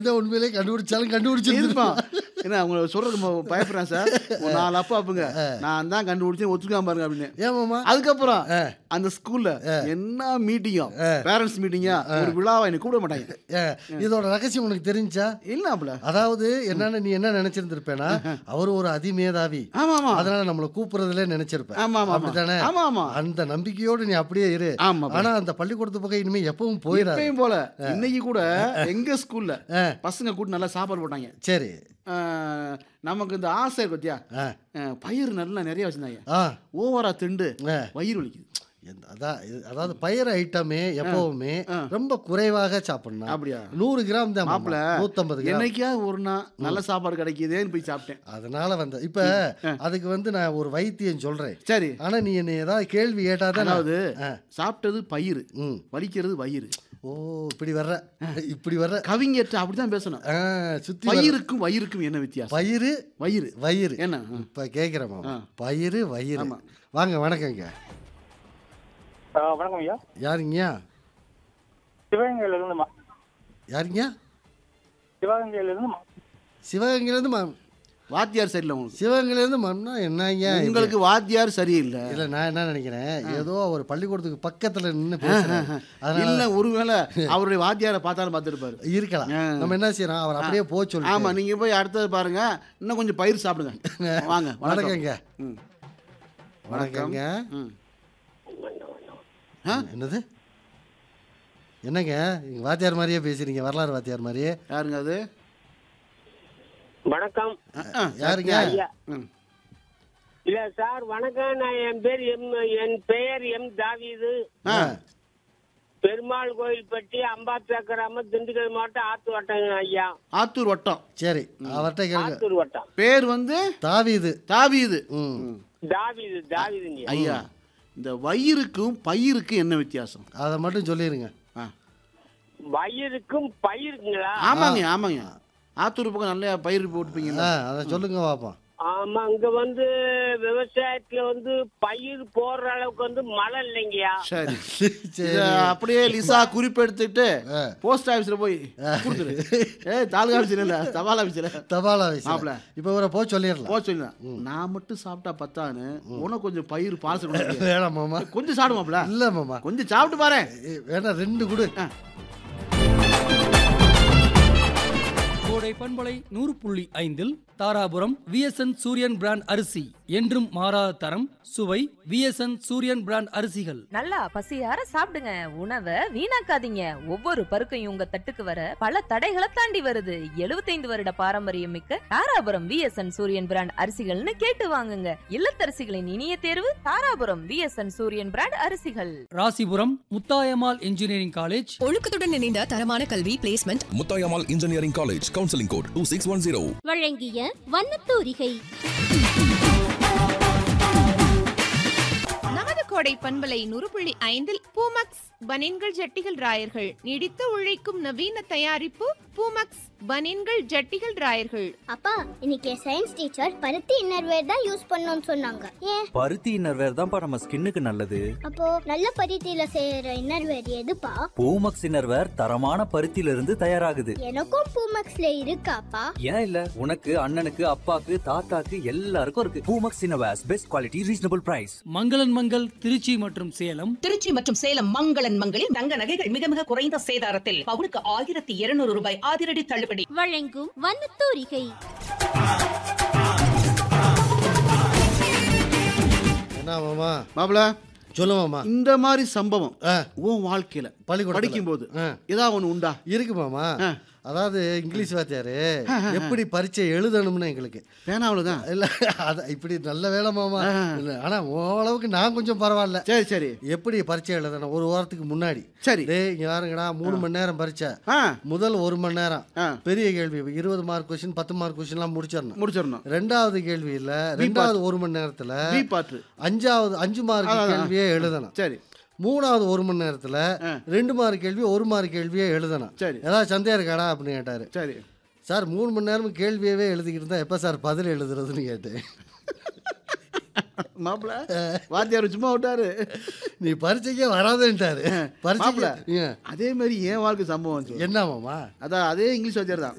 இதை உண்மையிலே கண்டுபிடிச்சாலும் கண்டுபிடிச்சிருப்பான் இருப்பான் என்ன அவங்க சொல்றது ம- பயப்படுறேன் சார் ஒரு நாலு அப்பா அப்புங்க நான் தான் கண்டுபிடிச்சேன் ஒத்துக்காம பாருங்க அப்படின்னு ஏமாமா அதுக்கப்புறம் அந்த ஸ்கூல்ல என்ன மீட்டிங்கோ பேரண்ட்ஸ் மீட்டிங்கா ஒரு விழாவை என்னை கூப்பிட மாட்டாங்க ஏ, இதோட ரகசியம் உனக்கு தெரிஞ்சா இல்ல அதாவது என்னன்னு நீ என்ன நினைச்சிருந்திருப்பேனா அவர் ஒரு அதிமேதாவி ஆமா ஆமா அதனால நம்மள கூப்பிடுறதுல நினைச்சிருப்ப ஆமா ஆமா அப்படித்தானே ஆமா ஆமா அந்த நம்பிக்கையோடு நீ அப்படியே இரு ஆமா ஆனா அந்த பள்ளிக்கூடத்து பக்கம் இனிமே எப்பவும் போயிடாது இப்பயும் போல இன்னைக்கு கூட எங்க ஸ்கூல்ல பசங்க கூட்டு நல்லா சாப்பாடு போட்டாங்க சரி ஆஹ், நமக்கு இந்த ஆசை இருக்கு பத்தியா ஆ. ஆஹ், பயிர் நல்லா நிறைய வச்சிருந்தாங்க ஆ ஓவரா திண்டு ஆ. வயிறு வலிக்குது எந்த- அதான் இது- அதாவது பயிர் ஐட்டமே எப்பவுமே ஆ. ரொம்ப குறைவாக சாப்பிடணும் அப்படியா நூறு கிராம் தான் மாப்பிள நூத்தம்பது கிராம் என்னைக்காவது ஒரு நாள் நல்ல சாப்பாடு கிடைக்குதேன்னு போய் சாப்பிட்டேன் அதனால வந்து இப்ப அதுக்கு வந்து நான் ஒரு வைத்தியம் சொல்றேன் சரி ஆனா நீ என்ன ஏதாவது கேள்வி கேட்டாதான் நான்- அதாவது ஆ. சாப்பிட்டது பயிர் ம் வலிக்கிறது வயிறு ஓ இப்படி வர்ற இப்படி வர்ற கவிஞர்கிட்ட அப்படிதான் பேசணும் ஆ, சுத்தி வர்ற. பயிருக்கும் வயிறுக்கும் என்ன வித்தியாசம் பயிறு வயிறு வயிறு என்ன இப்ப கேக்குறேன் மாமா ஆ. பயிறு வயிறு ஆமா. வாங்க வணக்கங்க ஆ, வணக்கம் ஐயா யாருங்கய்யா சிவகங்கையில இருந்து மா- யாருங்க சிவகங்கையில இருந்து மா- சிவகங்கையிலேருந்து மா வாத்தியார் சரியில்லை உங்களுக்கு சிவகங்கையிலேருந்து மாம்னா என்னங்க உங்களுக்கு வாத்தியார் சரியில்லை இல்ல நான் என்ன நினைக்கிறேன் ஏதோ ஒரு பள்ளிக்கூடத்துக்கு பக்கத்துல நின்னு பேசுறேன் அதனால இல்ல ஒருவேளை அவருடைய வாத்தியாரை பார்த்தாலும் பார்த்துருப்பாரு இருக்கலாம் ஆ. நம்ம என்ன செய்யறோம் அவர் அப்படியே போக சொல்லி ஆமா நீங்க போய் அடுத்தது பாருங்க இன்னும் கொஞ்சம் பயிர் சாப்பிடுங்க வாங்க வணக்கம் வணக்கங்க ம். வணக்கங்க ம். என்னது என்னங்க நீங்க வாத்தியார் மாதிரியே பேசுறீங்க வரலாறு வாத்தியார் மாதிரியே யாருங்க அது வணக்கம் அஹ், அஹ். யாருங்க ஐயா ம். இல்ல சார் வணக்கம் நான் என் பேர் எம் என் பெயர் எம் தாவீது ஆ. பெருமாள் கோயில்பட்டி அம்பாத்தா கிராமம் திண்டுக்கல் மாவட்டம் ஆத்து வட்டம் ஐயா ஆத்தூர் வட்டம் சரி அவர்கிட்ட கேளுங்க ஆத்தூர் வட்டம் பேர் வந்து தாவீது தாவீது ம் தாவீது தாவீதுங்க ஐயா இந்த வயிறுக்கும் பயிருக்கும் என்ன வித்தியாசம் அதை மட்டும் சொல்லிடுங்க ஆ. வயிறுக்கும் பயிருக்குங்களா ஆமாங்க ஆமாங்க ஆத்தூர் பக்கம் நல்ல பயிர் போட்டுப்பீங்கல்ல ஆ அதை சொல்லுங்க பாப்போம் ஆமா அங்க வந்து விவசாயத்துல வந்து பயிர் போடுற அளவுக்கு வந்து மழை இல்லைங்கய்யா சரி சரி இத அப்படியே லிசா குறிப்பெடுத்துட்டு ஆ. போஸ்ட் ஆபீஸ்ல போய் கொடுத்துரு ஏ தாலுகா ஆபீஸ்ல இல்ல தபால் ஆபீஸ்ல தபால் ஆஃபீஸ் மாப்ள. இப்போ இவரை போக சொல்லிடலாம் போ சொல்லுங்க நான் மட்டும் சாப்பிட்டா பத்தான்னு உனக்கு கொஞ்சம் பயிர் பார்சல் கொடுங்க வேணாம் மாமா கொஞ்சம் சாப்பிடுமாப்ல இல்ல மாமா கொஞ்சம் சாப்பிட்டு பாரு ஏய், வேணாம் ரெண்டு கொடு கோடை பண்பலை நூறு புள்ளி ஐந்தில் தாராபுரம் விஎஸ்என் சூரியன் பிராண்ட் அரிசி என்றும் மாறாத தரம் சுவை விஎஸ்என் சூரியன் பிராண்ட் அரிசிகள் நல்லா பசியார சாப்பிடுங்க உணவை வீணாக்காதீங்க ஒவ்வொரு பருக்கையும் உங்க தட்டுக்கு வர பல தடைகளை தாண்டி வருது 75 வருட பாரம்பரியம் மிக்க தாராபுரம் விஎஸ்என் சூரியன் பிராண்ட் அரிசிகள்னு கேட்டு வாங்குங்க இல்லத்தரசிகளின் இனிய தேர்வு தாராபுரம் விஎஸ்என் சூரியன் பிராண்ட் அரிசிகள் ராசிபுரம் முத்தாயம்மாள் இன்ஜினியரிங் காலேஜ் ஒழுக்கத்துடன் இணைந்த தரமான கல்வி placement Muthayammal engineering college counselling code two six one zero வழங்கிய வண்ணத்தூரிகை நமது கோடை பண்பலை நூறு புள்ளி ஐந்தில் பூமக்ஸ் பனின்கள் ஜட்டிகள் ராயர்கள் நீடித்து உழைக்கும் நவீன தயாரிப்பு பூமக்ஸ் பனின்கள் ஜட்டிகள் ராயர்கள் அப்பா இன்னைக்கு சயின்ஸ் டீச்சர் பருத்தி இன்னர்வேர் தான் யூஸ் பண்ணணும்னு சொன்னாங்க ஏன் பருத்தி இன்னர்வேர் தான்ப்பா நம்ம ஸ்கின்னுக்கு நல்லது அப்போ நல்ல பருத்தியில செய்யற இன்னர்வேர் எதுப்பா பூமக்ஸ் இன்னர்வேர் தரமான பருத்தியில இருந்து தயாராகுது எனக்கும் பூமக்ஸ்ல இருக்காப்பா ஏன் இல்ல உனக்கு அண்ணனுக்கு அப்பாக்கு தாத்தாக்கு எல்லாருக்கும் இருக்கு Poomex innerwears best quality reasonable price மங்களன் மங்கள் திருச்சி மற்றும் சேலம் திருச்சி மற்றும் சேலம் மங்களன் மங்களில் தங்க நகைகள் மிக மிக குறைந்த சேதாரத்தில் பவுனுக்கு ஆயிரத்தி இருநூறு ரூபாய் அதிரடி தள்ளுபடி வழங்கும் வண்ணத்தூரிகை என்ன மாமா மாப்பிள சொல்லு மாமா இந்த மாதிரி சம்பவம் ஆ. உன் வாழ்க்கையில பள்ளிக்கூடத்துல. படிக்கும்போது ஆ. ஏதாவது ஒண்ணு உண்டா இருக்கு மாமா ஆ. அதாவது இங்கிலீஷ் வாத்தியாரு எப்படி பரீட்சை எழுதணும்னு எங்களுக்கு பேனாவில் தான் இல்ல அத இப்படி நல்ல வேலை மாமா இல்ல ஆனா ஓரளவுக்கு நான் கொஞ்சம் பரவாயில்ல சரி சரி எப்படி பரீட்சை எழுதணும் ஒரு வாரத்துக்கு முன்னாடி சரி டேய் இங்க பாருங்கடா மூணு மணி நேரம் பரீட்சை ஆ முதல் ஒரு மணி நேரம் ஆ. பெரிய கேள்வி இருபது மார்க் கொஸ்டின் பத்து மார்க் கொஸ்டின்லாம் முடிச்சிடணும் முடிச்சிடணும் ரெண்டாவது கேள்வி இல்ல ரெண்டாவது ஒரு மணி நேரத்துல பி பாட்டு அஞ்சாவது அஞ்சு மார்க் அதான், கேள்வியே எழுதணும் சரி மூணாவது ஒரு மணி நேரத்துல ஆ. ரெண்டு மார்க் கேள்வி ஒரு மார்க் கேள்வியே எழுதணும் சரி. ஏதாவது சந்தேகம் இருக்காடா அப்படின்னு கேட்டாரு சரி சார் மூணு மணி நேரம் கேள்வியவே எழுதிக்கிட்டு இருந்தா எப்ப சார் பதில் எழுதுறதுன்னு கேட்டேன் மாப்பிள வாத்தியார் சும்மா விட்டாரு நீ பரீட்சைக்கே வராதுன்ட்டாரு மாப்பிள பரீட்சைக்கு ஏன்? அதே மாதிரி என் வாழ்க்கை சம்பவம் வந்துச்சு. என்ன மாமா அதான் அதே இங்கிலீஷ் வாத்தியார் தான்